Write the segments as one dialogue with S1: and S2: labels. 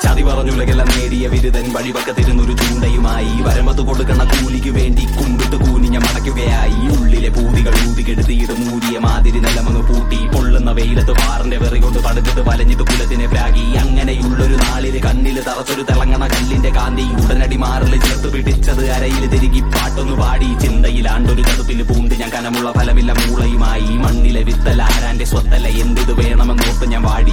S1: ചതി പറഞ്ഞുലകെല്ലാം നേടിയ വിരുദൻ വഴിപക്കത്തിരുന്നൊരു ചൂണ്ടയുമായി വരമ്പത്ത് കൊടുക്കണ കൂലിക്ക് വേണ്ടി കുമ്പിട്ട് കൂനിഞ്ഞ മടക്കുകയായി ഉള്ളിലെ പൂതികൾ ഊതികെടുത്തിയിട്ട് മൂടിയ മാതിരി നിലമങ്ങ് പൂട്ടി പൊള്ളുന്ന വെയിലത്ത് പാറിന്റെ വെറി കൊണ്ട് പടുത്തിട്ട് വലഞ്ഞിട്ട് കുലത്തിനെ പ്രാഗി അങ്ങനെയുള്ളൊരു നാളില് കണ്ണില് തറച്ചൊരു തിളങ്ങണ കല്ലിന്റെ കാന്തി ഉടനടി മാറില് ചേർത്ത് പിടിച്ചത് അരയിൽ തിരുകി പാട്ടൊന്നു പാടി ചിന്തയിലാണ്ടൊരു ചതുപ്പിൽ പൂണ്ട് ഞാൻ കനമുള്ള ഫലമില്ല മൂളയുമായി മണ്ണിലെ വിത്തല ആരാന്റെ സ്വത്തല്ല എന്തിത് വേണമെന്നോർത്ത് ഞാൻ വാടി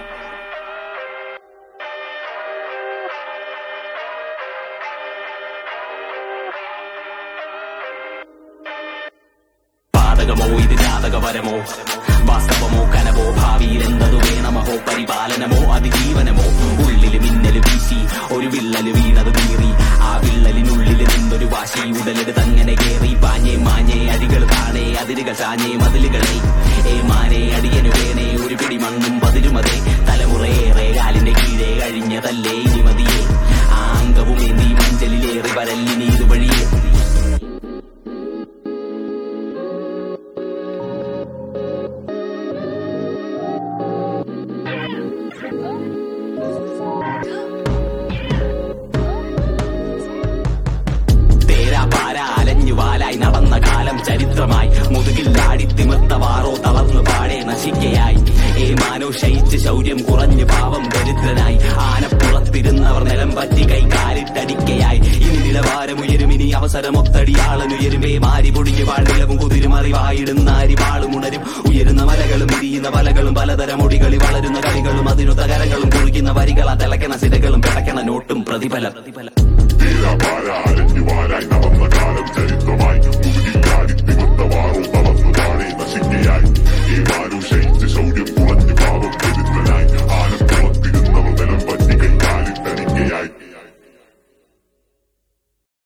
S1: പാതകമോ ഇത് ജാതകപരമോ വാസ്തവമോ കനവോ ഭാവിയിൽ എന്തത് വേണമഹോ പരിപാലനമോ അതിജീവനമോ ഉള്ളില് മിന്നല് വീശി ഒരു വിള്ളല് വീണത് വീറി ആ വിള്ളലിനുള്ളിൽ നിന്നൊരു വാശി ഉടലെടുത്ത് അങ്ങനെ കേറി പാഞ്ഞേ മാഞ്ഞേ അടികൾ താണേ അതിരുകൾ ചാഞ്ഞേ മതിലുകളെ ഏ മാനേ അടിയനു വേണേ ഒരു പിടി മണ്ണും പതിരുമതേ തലമുറയേറെ കാലിന്റെ കീഴേ കഴിഞ്ഞതല്ലേ ഇനി മതിയേ ആ അംഗവും എന്തി മഞ്ചലിലേറി വരല്ലിനി ഇതുവഴിയേ തേരാ പാര അലഞ്ഞു വാലായി നടന്ന കാലം ചരിത്രമായി മുതുകിൽ ആടി തിമിർത്ത വാറോ തളർന്നു പാടെ നശിക്കയായി ഏ മാനോ ശയിച്ച് ശൗര്യം കുറഞ്ഞു പാവം ദരിദ്രനായി ആനപ്പുറത്തിരുന്നവർ നിലം പറ്റി കൈ കാലിട്ടടിക്കയായി ഇനി നിലവാരമുയരും ഇനി അവസരമൊത്തടിയാളനുയരുമേ മാരി പൊടിഞ്ഞു വാഴിലവും കുതിരുമറി വായിടുന്ന അരിവാളും ഉണരും ഉയരുന്ന മലകളും ഇരിയുന്ന വലകളും പലതരം ഒടികളി വളരുന്ന കളികളും അതിനു തകരങ്ങളും കുളിക്കുന്ന വരികളാ തിളക്കണ സിരകളും പിടക്കണ നോട്ടും പ്രതിഫലം പ്രതിഫലം